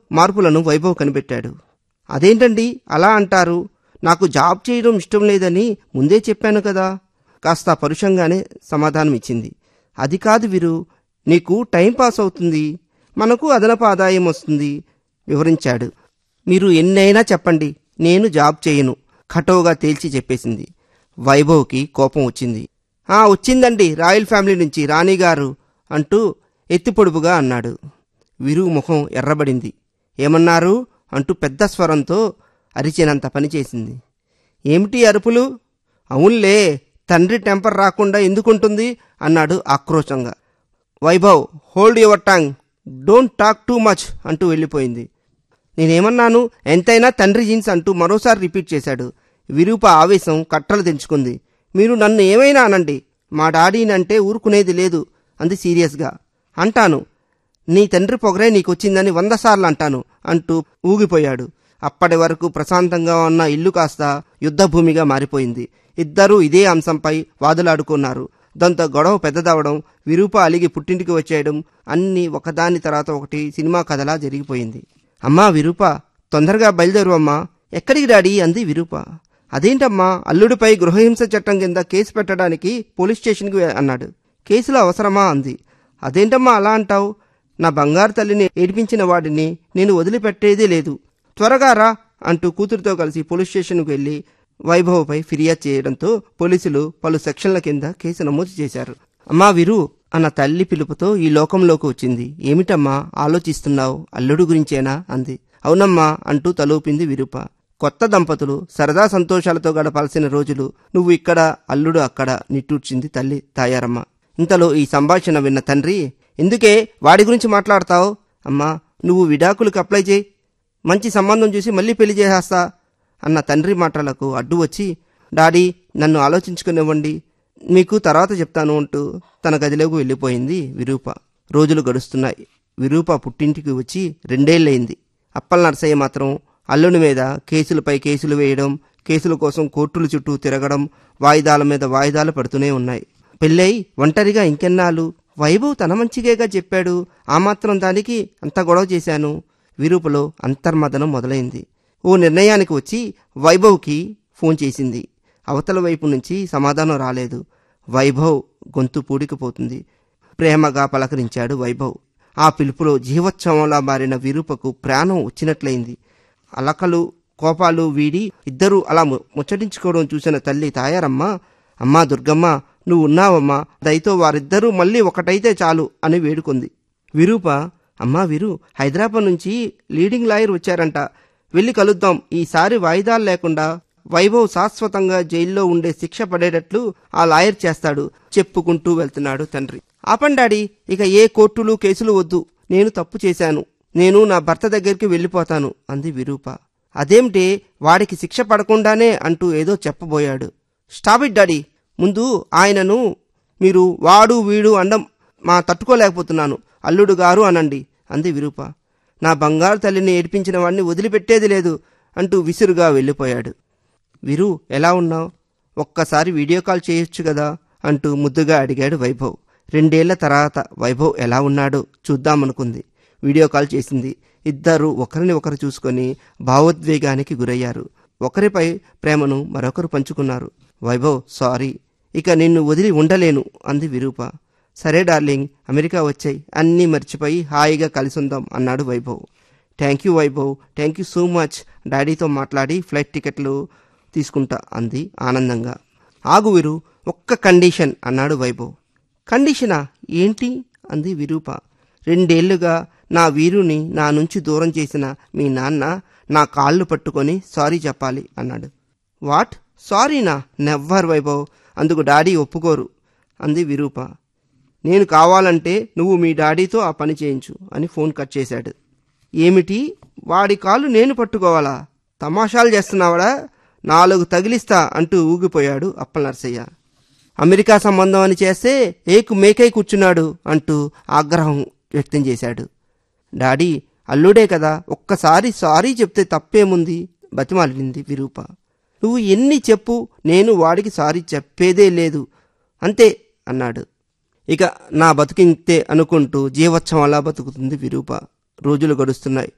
మార్పులను వైభవ్ కనిపెట్టాడు అదేంటండి అలా అంటారు నాకు జాబ్ చేయడం ఇష్టం లేదని ముందే చెప్పాను కదా కాస్త పరుషంగానే సమాధానం ఇచ్చింది అది కాదు వీరు నీకు టైం పాస్ అవుతుంది మనకు అదనపు ఆదాయం వస్తుంది వివరించాడు మీరు ఎన్నైనా చెప్పండి నేను జాబ్ చేయను ఖటోగా తేల్చి చెప్పేసింది వైభవ్కి కోపం వచ్చింది ఆ వచ్చిందండి రాయల్ ఫ్యామిలీ నుంచి రాణిగారు అంటూ ఎత్తిపొడుపుగా అన్నాడు విరు ముఖం ఎర్రబడింది ఏమన్నారు అంటూ పెద్ద స్వరంతో అరిచినంత పని చేసింది ఏమిటి అరుపులు అవునులే తండ్రి టెంపర్ రాకుండా ఎందుకుంటుంది అన్నాడు ఆక్రోశంగా Vaibhav hold your tongue don't talk too much అంటూ వెళ్ళిపోయింది నేనేమన్నాను ఎంతైనా తండ్రి జీన్స్ అంటూ మరోసారి రిపీట్ చేశాడు విరూప ఆవేశం కట్టలు తెంచుకుంది మీరు నన్ను ఏమైనా అనండి మా డాడీనంటే ఊరుకునేది లేదు అంది సీరియస్గా అంటాను నీ తండ్రి పొగరే నీకొచ్చిందని వంద సార్లు అంటాను అంటూ ఊగిపోయాడు అప్పటి వరకు ప్రశాంతంగా ఉన్న ఇల్లు కాస్త యుద్ధభూమిగా మారిపోయింది ఇద్దరూ ఇదే అంశంపై వాదులాడుకున్నారు దాంతో గొడవ పెద్దదవడం విరూప అలిగి పుట్టింటికి వచ్చేయడం అన్నీ ఒకదాని తర్వాత ఒకటి సినిమా కథలా జరిగిపోయింది అమ్మా విరూప తొందరగా బయలుదేరు అమ్మా ఎక్కడికి డాడీ అంది విరూప అదేంటమ్మా అల్లుడిపై గృహహింస చట్టం కింద కేసు పెట్టడానికి పోలీస్ స్టేషన్కి అన్నాడు కేసులో అవసరమా అంది అదేంటమ్మా అలా అంటావు నా బంగారు తల్లిని ఏడిపించిన వాడిని నేను వదిలిపెట్టేదే లేదు త్వరగా రా అంటూ కూతురుతో కలిసి పోలీస్ స్టేషన్కు వెళ్లి వైభవ్పై ఫిర్యాదు చేయడంతో పోలీసులు పలు సెక్షన్ల కింద కేసు నమోదు చేశారు అమ్మా విరు అన్న తల్లి పిలుపుతో ఈ లోకంలోకి వచ్చింది ఏమిటమ్మా ఆలోచిస్తున్నావు అల్లుడు గురించేనా అంది అవునమ్మా అంటూ తలూపింది విరూప కొత్త దంపతులు సరదా సంతోషాలతో గడపాల్సిన రోజులు నువ్వు ఇక్కడ అల్లుడు అక్కడ నిట్టూర్చింది తల్లి తాయారమ్మ ఇంతలో ఈ సంభాషణ విన్న తండ్రి ఎందుకే వాడి గురించి మాట్లాడతావు అమ్మా నువ్వు విడాకులకు అప్లై చేయి మంచి సంబంధం చూసి మళ్ళీ పెళ్లి చేసేస్తా అన్న తండ్రి మాటలకు అడ్డు వచ్చి డాడీ నన్ను ఆలోచించుకునివ్వండి మీకు తర్వాత చెప్తాను అంటూ తన గదిలోకి వెళ్ళిపోయింది విరూప రోజులు గడుస్తున్నాయి విరూప పుట్టింటికి వచ్చి రెండేళ్లయింది అప్పల నరసయ్య మాత్రం అల్లుని మీద కేసులపై కేసులు వేయడం కేసుల కోసం కోర్టుల చుట్టూ తిరగడం వాయిదాల మీద వాయిదాలు పడుతూనే ఉన్నాయి పెళ్ళై ఒంటరిగా ఇంకెన్నాళ్ళు వైభవ్ తన మంచిగేగా చెప్పాడు ఆ మాత్రం దానికి అంత గొడవ చేశాను విరూపలో అంతర్మదనం మొదలైంది ఓ నిర్ణయానికి వచ్చి వైభవ్కి ఫోన్ చేసింది అవతల వైపు నుంచి సమాధానం రాలేదు వైభవ్ గొంతు పూడికిపోతుంది ప్రేమగా పలకరించాడు వైభవ్ ఆ పిలుపులో జీవోత్సవంలా మారిన విరూపకు ప్రాణం వచ్చినట్లయింది అలకలు కోపాలు వీడి ఇద్దరూ అలా ము- ముచ్చటించుకోవడం చూసిన తల్లి తాయారమ్మ అమ్మా దుర్గమ్మ నువ్వు ఉన్నావమ్మా దయతో వారిద్దరూ మళ్ళీ ఒకటైతే చాలు అని వేడుకుంది విరూప అమ్మా విరు హైదరాబాద్ నుంచి లీడింగ్ లాయర్ వచ్చారంట వెళ్ళి కలుద్దాం ఈసారి వాయిదాలు లేకుండా వైభవ్ శాశ్వతంగా జైల్లో ఉండే శిక్ష పడేటట్లు ఆ లాయర్ చేస్తాడు చెప్పుకుంటూ వెళ్తున్నాడు తండ్రి ఆపండాడి ఇక ఏ కోర్టులు కేసులు వద్దు నేను తప్పు చేశాను నేను నా భర్త దగ్గరికి వెళ్ళిపోతాను అంది విరూప అదేమిటే వాడికి శిక్ష పడకుండానే అంటూ ఏదో చెప్పబోయాడు స్టాప్ ఇట్ డాడీ ముందు ఆయనను మీరు వాడు వీడు అండం మా తట్టుకోలేకపోతున్నాను అల్లుడు గారు అనండి అంది విరూప నా బంగారు తల్లిని ఏడిపించిన వాడిని వదిలిపెట్టేది లేదు అంటూ విసురుగా వెళ్ళిపోయాడు విరు ఎలా ఉన్నావు ఒక్కసారి వీడియో కాల్ చేయొచ్చు కదా అంటూ ముద్దుగా అడిగాడు వైభవ్ రెండేళ్ల తర్వాత వైభవ్ ఎలా ఉన్నాడో చూద్దామనుకుంది వీడియో కాల్ చేసింది ఇద్దరు ఒకరిని ఒకరు చూసుకొని భావోద్వేగానికి గురయ్యారు ఒకరిపై ప్రేమను మరొకరు పంచుకున్నారు వైభవ్ సారీ ఇక నిన్ను వదిలి ఉండలేను అంది విరూప సరే డార్లింగ్ అమెరికా వచ్చాయి అన్నీ మర్చిపోయి హాయిగా కలిసుందాం అన్నాడు Vaibhav thank you Vaibhav thank you so much డాడీతో మాట్లాడి ఫ్లైట్ టికెట్లు తీసుకుంటా అంది ఆనందంగా ఆగు విరు ఒక్క కండిషన్ అన్నాడు వైభవ్ కండిషనా ఏంటి అంది విరూప రెండేళ్లుగా నా వీరుని నా నుంచి దూరం చేసిన మీ నాన్న నా కాళ్ళు పట్టుకొని సారీ చెప్పాలి అన్నాడు వాట్ సారీనా నెవ్వర్ వైభవ్ అందుకు డాడీ ఒప్పుకోరు అంది విరూప నేను కావాలంటే నువ్వు మీ డాడీతో ఆ పని చేయించు అని ఫోన్ కట్ చేశాడు ఏమిటి వాడి కాళ్ళు నేను పట్టుకోవాలా తమాషాలు చేస్తున్నావాడా నాలుగు తగిలిస్తా అంటూ ఊగిపోయాడు అప్పల నరసయ్య అమెరికా సంబంధం అని చేస్తే ఏకు మేకై కూర్చున్నాడు అంటూ ఆగ్రహం వ్యక్తం చేశాడు డాడీ అల్లుడే కదా ఒక్కసారి సారీ చెప్తే తప్పేముంది బతిమాలింది విరూప నువ్వు ఎన్ని చెప్పు నేను వాడికి సారీ చెప్పేదే లేదు అంతే అన్నాడు ఇక నా బతుకింతే అనుకుంటూ జీవోత్సవం అలా బతుకుతుంది విరూప రోజులు గడుస్తున్నాయి